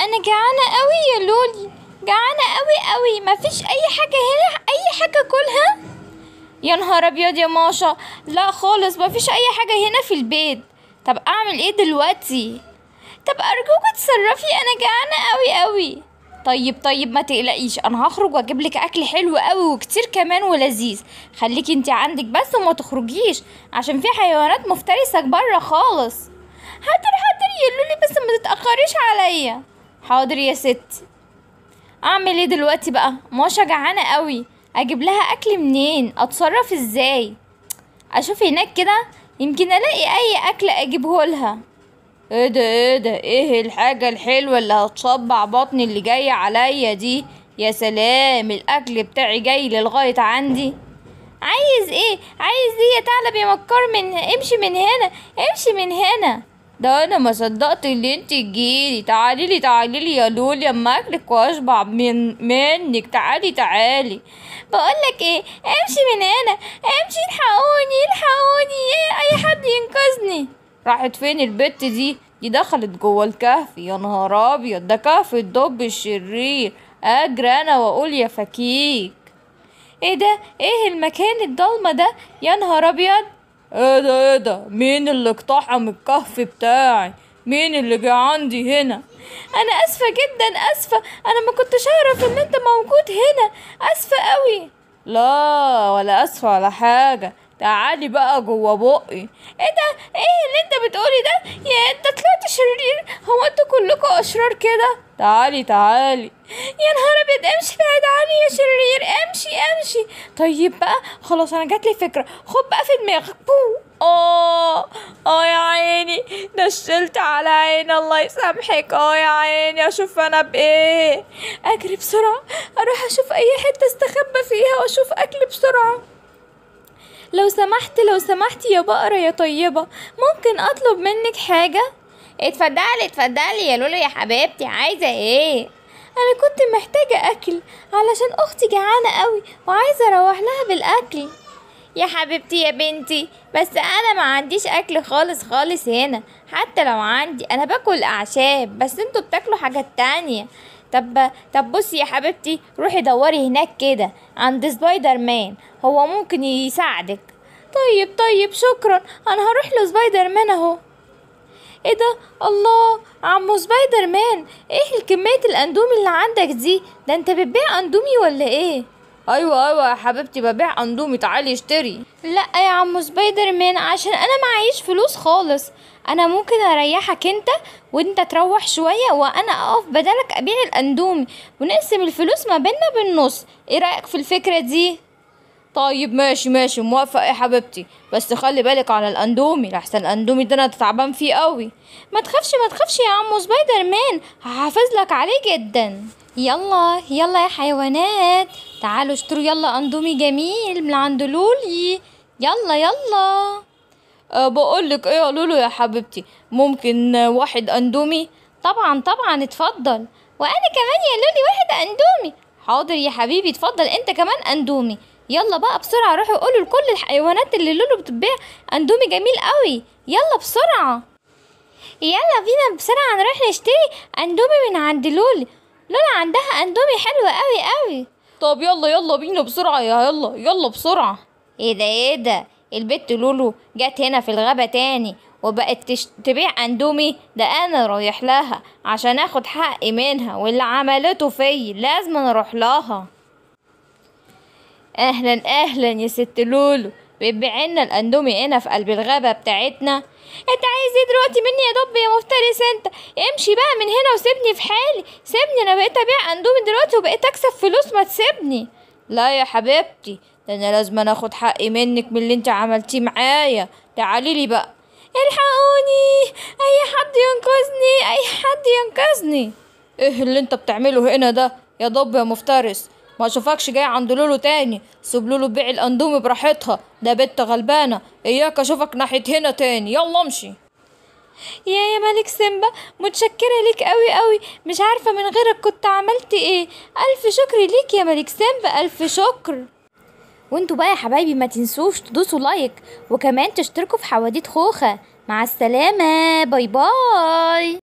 انا جعانه قوي يا لولي جعانه قوي قوي مفيش اي حاجه هنا اي حاجه كلها يا نهار ابيض يا ماشا لا خالص مفيش اي حاجه هنا في البيت طب اعمل ايه دلوقتي طب ارجوك اتصرفي انا جعانه قوي قوي طيب طيب ما تقلقيش انا هخرج واجيب لك اكل حلو قوي وكتير كمان ولذيذ خليكي انت عندك بس وما تخرجيش عشان في حيوانات مفترسه بره خالص حاضر حاضر يا لولي بس ما تتاخريش عليا حاضر يا ستي اعمل ايه دلوقتي بقى ماشا جعانه قوي اجيب لها اكل منين اتصرف ازاي اشوف هناك كده يمكن الاقي اي اكل اجيبه لها ايه ده ايه ده ايه الحاجة الحلوة اللي هتصبع بطني اللي جاية عليا دي يا سلام الاكل بتاعي جاي للغاية عندي عايز ايه عايز ايه يا ثعلب يا مكار من امشي من هنا امشي من هنا ده انا ما صدقت اللي انت تجيلي تعالي لي تعالي لي يا لولي اما اكلك واشبع من منك تعالي تعالي بقولك ايه امشي من هنا امشي الحقوني الحقوني ايه اي حد ينقذني راحت فين البت دي دي دخلت جوه الكهف يا نهار ابيض ده كهف الدب الشرير اجري انا واقول يا فكيك ايه ده ايه المكان الضلمه ده يا نهار ابيض ايه ده ايه ده مين اللي اقتحم الكهف بتاعي مين اللي جه عندي هنا انا اسفه جدا اسفه انا ما كنتش اعرف ان انت موجود هنا اسفه قوي لا ولا اسفه ولا حاجه تعالي بقى جوه بقي ايه ده ايه اللي انت بتقولي ده يا انت طلعت شرير هو انتوا كلكم اشرار كده تعالي تعالي يا نهار ابيض امشي بعيد عني يا شرير امشي امشي طيب بقى خلاص انا جاتلي فكره خد بقى في دماغك بو اه اه يا عيني نشلت على عيني الله يسامحك اه يا عيني اشوف انا بايه اجري بسرعه اروح اشوف اي حته استخبى فيها واشوف اكل بسرعه لو سمحت لو سمحت يا بقرة يا طيبة ممكن أطلب منك حاجة؟ اتفضلي اتفضلي يا لولو يا حبيبتي عايزة ايه؟ أنا كنت محتاجة أكل علشان أختي جعانة قوي وعايزة أروح لها بالأكل يا حبيبتي يا بنتي بس أنا ما عنديش أكل خالص خالص هنا حتى لو عندي أنا باكل أعشاب بس انتوا بتاكلوا حاجات تانية طب طب بصي يا حبيبتي روحي دوري هناك كده عند سبايدر مان هو ممكن يساعدك طيب طيب شكرا انا هروح لسبايدر مان اهو ايه ده الله عمو سبايدر مان ايه الكمية الاندومي اللي عندك دي ده انت بتبيع اندومي ولا ايه ايوه ايوه يا حبيبتي ببيع اندومي تعالي اشتري لا يا عمو سبايدر مان عشان انا معيش فلوس خالص انا ممكن اريحك انت وانت تروح شويه وانا اقف بدلك ابيع الاندومي ونقسم الفلوس ما بيننا بالنص ايه رايك في الفكره دي طيب ماشي ماشي موافقة يا حبيبتي بس خلي بالك على الاندومي لحسن الاندومي ده انا تعبان فيه قوي ما تخافش ما تخافش يا عمو سبايدر مان هحافظ لك عليه جدا يلا يلا يا حيوانات تعالوا اشتروا يلا اندومي جميل من عند لولي يلا يلا أه بقولك ايه يا لولو يا حبيبتي ممكن واحد اندومي طبعا طبعا اتفضل وانا كمان يا لولي واحد اندومي حاضر يا حبيبي اتفضل انت كمان اندومي يلا بقى بسرعة روحوا قولوا لكل الحيوانات اللي لولو بتبيع اندومي جميل قوي يلا بسرعة يلا بينا بسرعة نروح نشتري اندومي من عند لولي لولا عندها اندومي حلوة قوي قوي طب يلا يلا بينا بسرعة يا يلا يلا بسرعة ايه ده ايه ده البت لولو جت هنا في الغابة تاني وبقت تش... تبيع اندومي ده انا رايح لها عشان اخد حقي منها واللي عملته فيا لازم اروح لها اهلا اهلا يا ست لولو بتبيع لنا الاندومي هنا في قلب الغابة بتاعتنا انت عايز ايه دلوقتي مني يا دب يا مفترس انت امشي بقى من هنا وسيبني في حالي سيبني انا بقيت ابيع اندومي دلوقتي وبقيت اكسب فلوس ما تسيبني لا يا حبيبتي ده انا لازم أنا اخد حقي منك من اللي انت عملتيه معايا تعالي لي بقى الحقوني اي حد ينقذني اي حد ينقذني ايه اللي انت بتعمله هنا ده يا ضب يا مفترس ما اشوفكش جاي عند لولو تاني سيب لولو بيع الاندومي براحتها ده بنت غلبانه اياك اشوفك ناحيه هنا تاني يلا امشي يا يا ملك سيمبا متشكرة ليك قوي قوي مش عارفة من غيرك كنت عملت ايه ألف شكر ليك يا ملك سيمبا ألف شكر وانتوا بقى يا حبايبي ما تنسوش تدوسوا لايك وكمان تشتركوا في حواديت خوخة مع السلامة باي باي